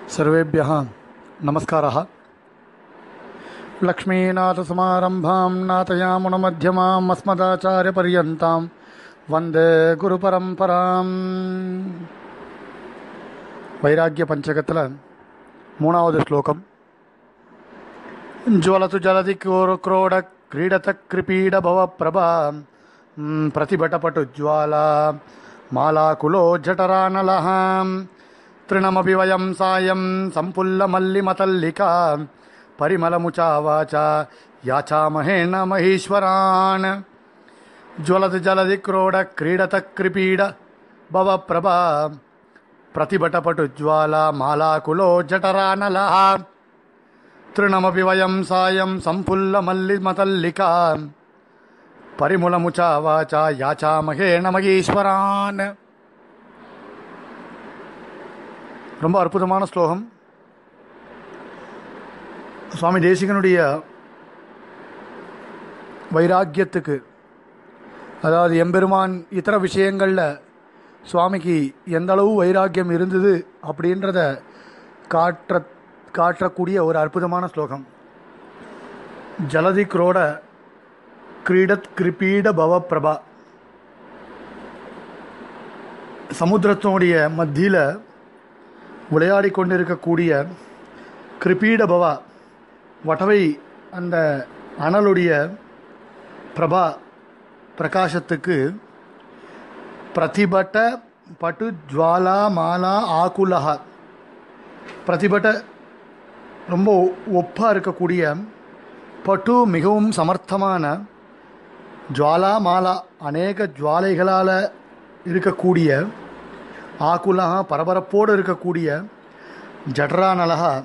सर्वेभ्यः नमस्कारः लक्ष्मीनाथसमारम्भां नाथयामुनमध्यमाम् अस्मदाचार्यपर्यन्तां वन्दे குருபரம்பராம் வைராக்கிய பஞ்சகத்தில் மூணாவது ஸ்லோகம் ज्वलतु जलधि क्रोड क्रीडत कृपीड भव प्रभा प्रतिभटपटुज्वाला मालाकुलो जठरानलः तृणमपि वयं सायं सम्पुल्लमल्लिमतल्लिका परिमलमुचा वाचा याचामहे न महीश्वरान् ज्वलति जलधि क्रोड क्रीडत कृपीड भव प्रभा प्रतिभटपटुज्वाला मालाकुलो जठरानलः तृणमपि वयं सायं सम्पुल्लमल्लिमतल्लिका परिमुलमुचा वाचा யாச்சாமகே நமகீஸ்வரான் ரொம்ப அற்புதமான ஸ்லோகம் சுவாமி தேசிகனுடைய வைராக்கியத்துக்கு அதாவது எம்பெருமான் இதர விஷயங்களில் சுவாமிக்கு எந்த அளவு வைராக்கியம் இருந்தது அப்படின்றத காற்ற காட்டக்கூடிய ஒரு அற்புதமான ஸ்லோகம் ஜலதி குரோட கிரீடத் கிருபீட பவ பிரபா சமுத்திரத்தினுடைய மத்தியில் விளையாடி கொண்டிருக்கக்கூடிய கிருபீட பவா வட்டவை அந்த அனலுடைய பிரபா பிரகாசத்துக்கு பிரதிபட்ட பட்டு ஜுவாலா மாலா ஆகுலஹா பிரதிபட்ட ரொம்ப ஒப்பாக இருக்கக்கூடிய பட்டு மிகவும் சமர்த்தமான ஜுவாலா மாலா அநேக ஜுவாலைகளால் இருக்கக்கூடிய ஆக்குலகா பரபரப்போடு இருக்கக்கூடிய ஜட்ரானலகா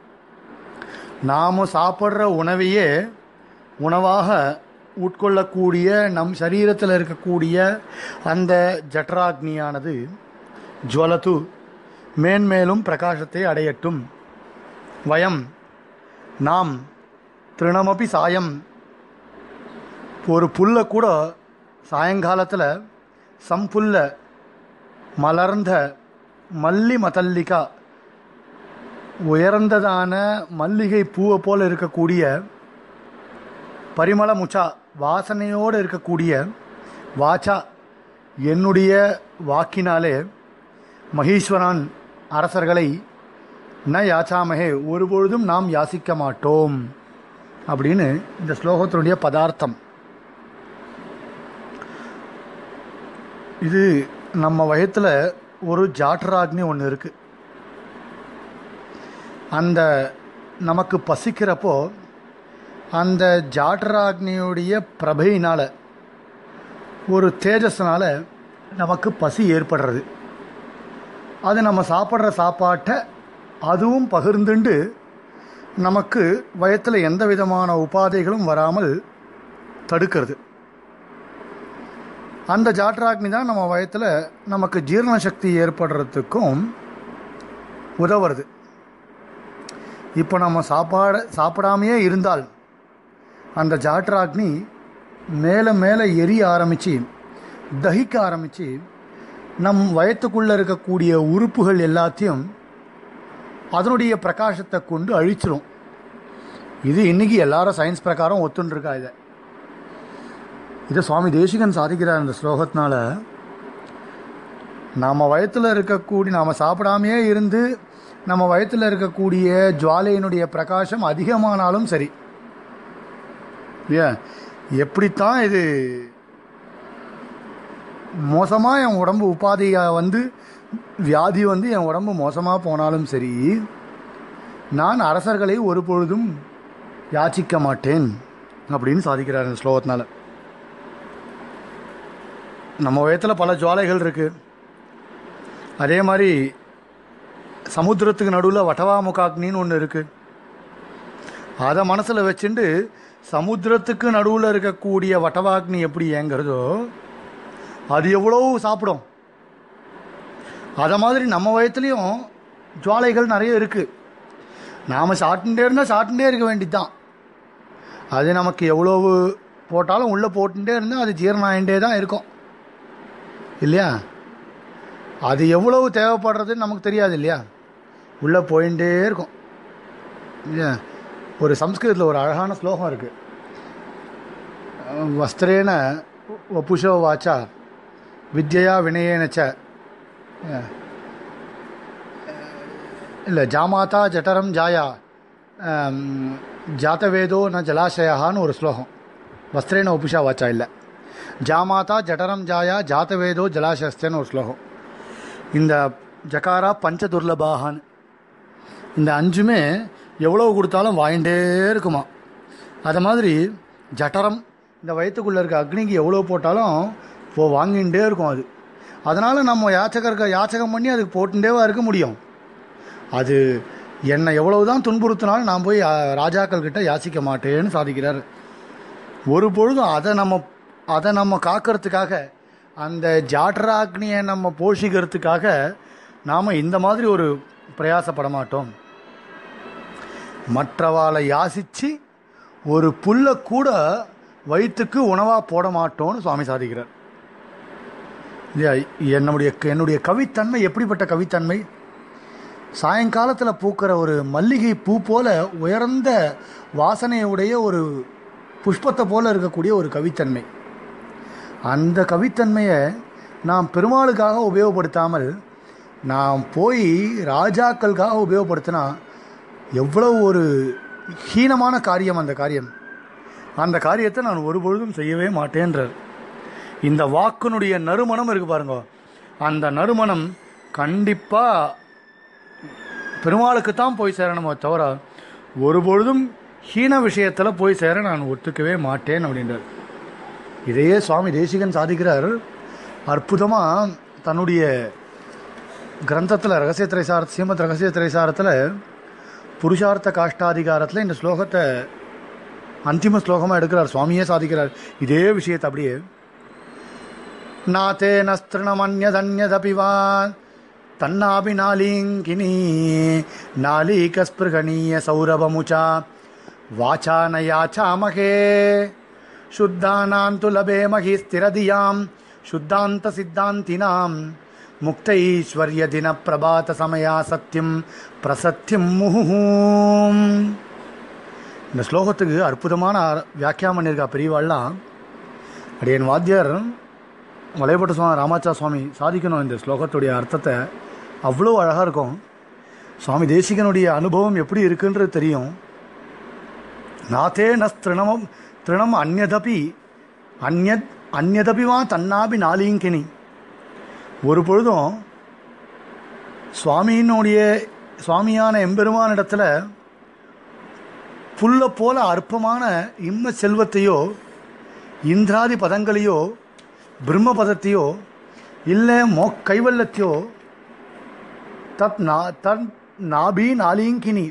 நாம் சாப்பிட்ற உணவையே உணவாக உட்கொள்ளக்கூடிய நம் சரீரத்தில் இருக்கக்கூடிய அந்த ஜட்ராக்னியானது ஜுவலத்து மேன்மேலும் பிரகாசத்தை அடையட்டும் வயம் நாம் திருணமபி சாயம் ஒரு புல்லை கூட சாயங்காலத்தில் சம்புல்ல மலர்ந்த மல்லி மதல்லிகா உயர்ந்ததான மல்லிகை பூவை போல் இருக்கக்கூடிய பரிமள முச்சா வாசனையோடு இருக்கக்கூடிய வாச்சா என்னுடைய வாக்கினாலே மகீஸ்வரன் அரசர்களை ந யாச்சாமகே ஒருபொழுதும் நாம் யாசிக்க மாட்டோம் அப்படின்னு இந்த ஸ்லோகத்தினுடைய பதார்த்தம் இது நம்ம வயத்தில் ஒரு ஜாட்டராக்னி ஒன்று இருக்குது அந்த நமக்கு பசிக்கிறப்போ அந்த ஜாட்டராக்னியுடைய பிரபையினால் ஒரு தேஜஸ்னால் நமக்கு பசி ஏற்படுறது அது நம்ம சாப்பிட்ற சாப்பாட்டை அதுவும் பகிர்ந்துண்டு நமக்கு வயத்தில் எந்த விதமான உபாதைகளும் வராமல் தடுக்கிறது அந்த ஜாட்ராக்னி தான் நம்ம வயத்தில் நமக்கு ஜீரண சக்தி ஏற்படுறதுக்கும் உதவுறது இப்போ நம்ம சாப்பாடு சாப்பிடாமையே இருந்தால் அந்த ஜாட்ராக்னி மேலே மேலே எரிய ஆரம்பித்து தகிக்க ஆரம்பித்து நம் வயத்துக்குள்ளே இருக்கக்கூடிய உறுப்புகள் எல்லாத்தையும் அதனுடைய பிரகாசத்தை கொண்டு அழிச்சிரும் இது இன்னைக்கு எல்லாரும் சயின்ஸ் பிரகாரம் ஒத்துன்ருக்கா இதை இதை சுவாமி தேசிகன் சாதிக்கிறார் இந்த ஸ்லோகத்தினால நாம் வயத்தில் இருக்கக்கூடிய நாம் சாப்பிடாமையே இருந்து நம்ம வயத்தில் இருக்கக்கூடிய ஜுவாலையினுடைய பிரகாசம் அதிகமானாலும் சரி ஏன் எப்படித்தான் இது மோசமாக என் உடம்பு உபாதையாக வந்து வியாதி வந்து என் உடம்பு மோசமாக போனாலும் சரி நான் அரசர்களை ஒரு பொழுதும் யாச்சிக்க மாட்டேன் அப்படின்னு சாதிக்கிறார் இந்த ஸ்லோகத்தினால நம்ம வயத்தில் பல ஜுவாலைகள் இருக்குது அதே மாதிரி சமுத்திரத்துக்கு நடுவில் வட்டவா முகாக்னின்னு ஒன்று இருக்குது அதை மனசில் வச்சுட்டு சமுத்திரத்துக்கு நடுவில் இருக்கக்கூடிய வட்டவாக்னி எப்படி ஏங்கிறதோ அது எவ்வளோ சாப்பிடும் அதை மாதிரி நம்ம வயத்துலேயும் ஜுவாலைகள் நிறைய இருக்குது நாம் சாப்பிட்டுட்டே இருந்தால் சாப்பிட்டுட்டே இருக்க வேண்டியது தான் அது நமக்கு எவ்வளவு போட்டாலும் உள்ளே போட்டுட்டே இருந்தால் அது ஜீரணம் ஆகிட்டே தான் இருக்கும் இல்லையா அது எவ்வளவு தேவைப்படுறதுன்னு நமக்கு தெரியாது இல்லையா உள்ளே போயிட்டே இருக்கும் இல்லையா ஒரு சம்ஸ்கிருதத்தில் ஒரு அழகான ஸ்லோகம் இருக்குது வஸ்திரேன வபுஷோ வாச்சா வித்யா வினயேனச்ச இல்லை ஜாமாதா ஜட்டரம் ஜாயா ஆம், ஜாத்தவேதோ ந ஜலாசயான்னு ஒரு ஸ்லோகம் வஸ்திரேன உபுஷா வாச்சா இல்லை ஜாமாதா ஜடரம் ஜாயா ஜாத்தவேதோ ஜலாசஸ்தேன்னு ஒரு ஸ்லோகம் இந்த ஜகாரா பஞ்ச துர்லபாகான்னு இந்த அஞ்சுமே எவ்வளோ கொடுத்தாலும் வாங்கிட்டே இருக்குமா அது மாதிரி ஜட்டரம் இந்த வயிற்றுக்குள்ளே இருக்க அக்னிக்கு எவ்வளோ போட்டாலும் போ வாங்கிட்டே இருக்கும் அது அதனால் நம்ம யாச்சகருக்கு யாச்சகம் பண்ணி அதுக்கு போட்டுட்டேவா இருக்க முடியும் அது என்னை எவ்வளவு தான் துன்புறுத்தினாலும் நான் போய் அஹ், ராஜாக்கள் கிட்ட யாசிக்க மாட்டேன்னு சாதிக்கிறார் ஒரு பொழுதும் அதை நம்ம அதை நம்ம காக்கிறதுக்காக அந்த ஜாட்ராக்னியை நம்ம போஷிக்கிறதுக்காக நாம் இந்த மாதிரி ஒரு பிரயாசப்பட மாட்டோம் மற்றவாளை யாசித்து ஒரு புல்லை கூட வயிற்றுக்கு உணவாக போட மாட்டோம்னு சுவாமி சாதிக்கிறார் இல்லையா என்னுடைய என்னுடைய கவித்தன்மை எப்படிப்பட்ட கவித்தன்மை சாயங்காலத்தில் பூக்கிற ஒரு மல்லிகை பூ போல உயர்ந்த வாசனையுடைய ஒரு புஷ்பத்தை போல இருக்கக்கூடிய ஒரு கவித்தன்மை அந்த கவித்தன்மையை நாம் பெருமாளுக்காக உபயோகப்படுத்தாமல் நாம் போய் ராஜாக்களுக்காக உபயோகப்படுத்தினா எவ்வளவு ஒரு ஹீனமான காரியம் அந்த காரியம் அந்த காரியத்தை நான் ஒரு பொழுதும் செய்யவே மாட்டேன்றார் இந்த வாக்கினுடைய நறுமணம் இருக்கு பாருங்க அந்த நறுமணம் கண்டிப்பாக பெருமாளுக்கு தான் போய் சேரணுமோ தவிர ஒரு பொழுதும் ஹீன விஷயத்தில் போய் சேர நான் ஒத்துக்கவே மாட்டேன் அப்படின்றார் இதையே சுவாமி தேசிகன் சாதிக்கிறார் அற்புதமாக தன்னுடைய கிரந்தத்தில் ரகசிய திரைசார ஸ்ரீமத் ரகசிய திரைசாரத்தில் புருஷார்த்த காஷ்டாதிகாரத்தில் இந்த ஸ்லோகத்தை அந்திம ஸ்லோகமாக எடுக்கிறார் சுவாமியே சாதிக்கிறார் இதே விஷயத்தை அப்படியே நாத்தேன ஸ்திருணமன்யதன்யதபி வா தன்னாபி நாலிங்கினி நாலீகஸ்பிருகணீய சௌரபமுச்சா வாச்சா நயாச்சாமகே शुद्धानां तु लभेमहि स्थिरधियां शुद्धान्तसिद्धान्तिनां मुक्तैश्वर्यदिनप्रभातसमया सत्यं பிரசத்தியம் முहुम् இந்த ஸ்லோகத்துக்கு அற்புதமான அர- வியாக்கியானம் பண்ணியிருக்கா பெரியவாள்லாம் அடியன் வாத்தியார் வலைப்பட்ட சுவாமி ராமாச்சா சுவாமி சாதிக்கணும் இந்த ஸ்லோகத்துடைய அர்த்தத்தை அவ்வளோ அழகாக இருக்கும் சுவாமி தேசிகனுடைய அனுபவம் எப்படி இருக்குன்றது தெரியும் நாத்தே நஸ் திருணமம் திருணம் அந்நதபி அந்நத் அந்நதபி வா தன்னாபி நாளிங்கினி ஒரு பொழுதும் சுவாமியினுடைய சுவாமியான எம்பெருமானிடத்துல புல்ல போல அற்பமான இம்ம செல்வத்தையோ இந்திராதி பதங்களையோ பிரம்ம பதத்தையோ இல்லை மோ கைவல்லத்தையோ தத் நா தன் நாபி நாளிங்கினி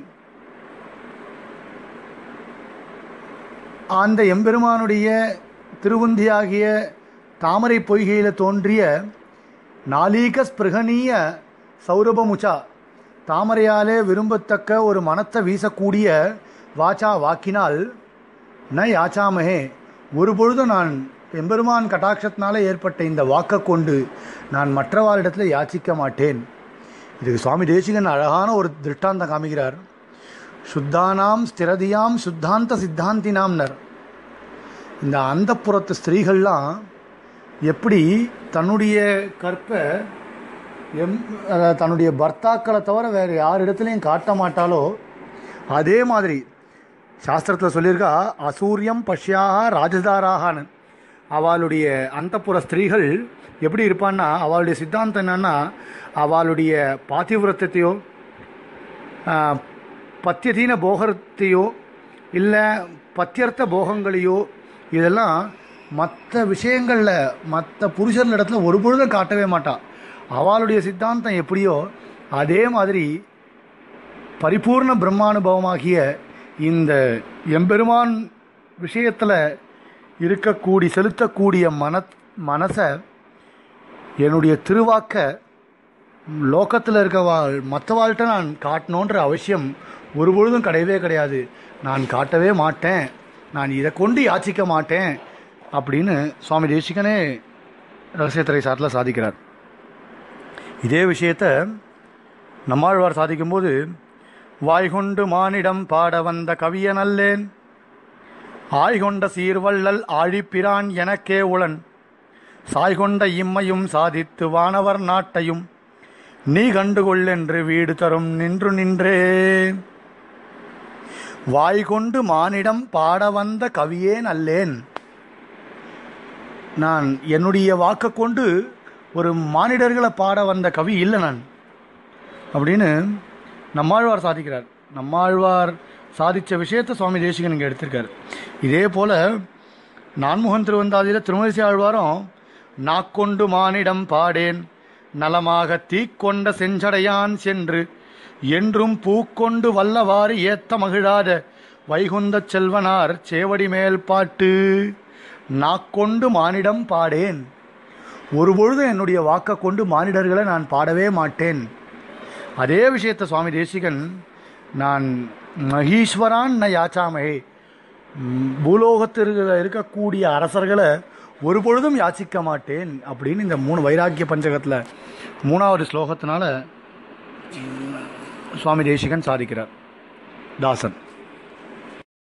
அந்த எம்பெருமானுடைய திருவுந்தியாகிய தாமரை பொய்கையில் தோன்றிய நாலீக ஸ்பிருகணீய சௌரபமுச்சா தாமரையாலே விரும்பத்தக்க ஒரு மனத்தை வீசக்கூடிய வாச்சா வாக்கினால் ந யாச்சாமஹே ஒரு பொழுதும் நான் எம்பெருமான் கட்டாட்சத்தினால ஏற்பட்ட இந்த வாக்கை கொண்டு நான் மற்றவாளிடத்தில் யாச்சிக்க மாட்டேன் இதுக்கு சுவாமி தேசிகன் அழகான ஒரு திருஷ்டாந்தம் காமிக்கிறார் சுத்தானாம் ஸ்திரதியாம் சுத்தாந்த சித்தாந்தினாம்னர் இந்த அந்தப்புறத்து ஸ்திரீகள்லாம் எப்படி தன்னுடைய கற்பை எம் அதாவது தன்னுடைய பர்த்தாக்களை தவிர வேறு யார் இடத்துலையும் காட்ட மாட்டாலோ அதே மாதிரி சாஸ்திரத்தில் சொல்லியிருக்கா அசூரியம் பஷ்யாக ராஜதாராகனு அவளுடைய அந்தப்புற ஸ்திரீகள் எப்படி இருப்பான்னா அவளுடைய சித்தாந்தம் என்னன்னா அவளுடைய பாத்திவிரத்தையோ ஆஹ், பத்தியதீன போகத்தையோ இல்லை பத்தியர்த்த போகங்களையோ இதெல்லாம் மற்ற விஷயங்களில் மற்ற புருஷர்கள் இடத்துல ஒரு பொழுதும் காட்டவே மாட்டா அவளுடைய சித்தாந்தம் எப்படியோ அதே மாதிரி பரிபூர்ண பிரம்மானுபவமாகிய இந்த எம்பெருமான் விஷயத்தில் இருக்கக்கூடி செலுத்தக்கூடிய மன மனசை என்னுடைய திருவாக்க லோகத்தில் இருக்க வாழ் மற்றவாள்கிட்ட நான் காட்டணுன்ற அவசியம் ஒரு பொழுதும் கிடையவே கிடையாது நான் காட்டவே மாட்டேன் நான் இதை கொண்டு யாச்சிக்க மாட்டேன் அப்படின்னு சுவாமி தேசிகனே ரகசியத்துறை சாட்டில் சாதிக்கிறார் இதே விஷயத்த நம்மாழ்வார் சாதிக்கும்போது வாய்கொண்டு மானிடம் பாட வந்த கவியனல்லேன் ஆய்கொண்ட சீர்வள்ளல் ஆழிப்பிரான் எனக்கே உளன் சாய்கொண்ட இம்மையும் சாதித்து வானவர் நாட்டையும் நீ கண்டுகொள்ளென்று வீடு தரும் நின்று நின்றே வாய்கொண்டு மானிடம் பாட வந்த கவியேன் அல்லேன் நான் என்னுடைய வாக்கை கொண்டு ஒரு மானிடர்களை பாட வந்த கவி இல்லை நான் அப்படின்னு நம்மாழ்வார் சாதிக்கிறார் நம்மாழ்வார் சாதித்த விஷயத்தை சுவாமி தேசிகன் இங்கே எடுத்திருக்கார் இதே போல் நான்முகன் திருவந்தாதியில் திருமதிசை ஆழ்வாரும் நாக்கொண்டு மானிடம் பாடேன் நலமாக தீக்கொண்ட செஞ்சடையான் சென்று என்றும் பூக்கொண்டு வல்லவாறு ஏத்த மகிழாத வைகுந்தச் செல்வனார் சேவடி மேல் பாட்டு நாக்கொண்டு மானிடம் பாடேன் ஒருபொழுதும் என்னுடைய வாக்கை கொண்டு மானிடர்களை நான் பாடவே மாட்டேன் அதே விஷயத்தை சுவாமி தேசிகன் நான் மகீஸ்வரான் ந யாச்சாமே ம், பூலோகத்தில் இருக்கக்கூடிய அரசர்களை ஒரு பொழுதும் யாச்சிக்க மாட்டேன் அப்படின்னு இந்த மூணு வைராக்கிய பஞ்சகத்தில் மூணாவது ஸ்லோகத்தினால ம், சுவாமி தேசிகன் சாதிக்கிறார் தாசன்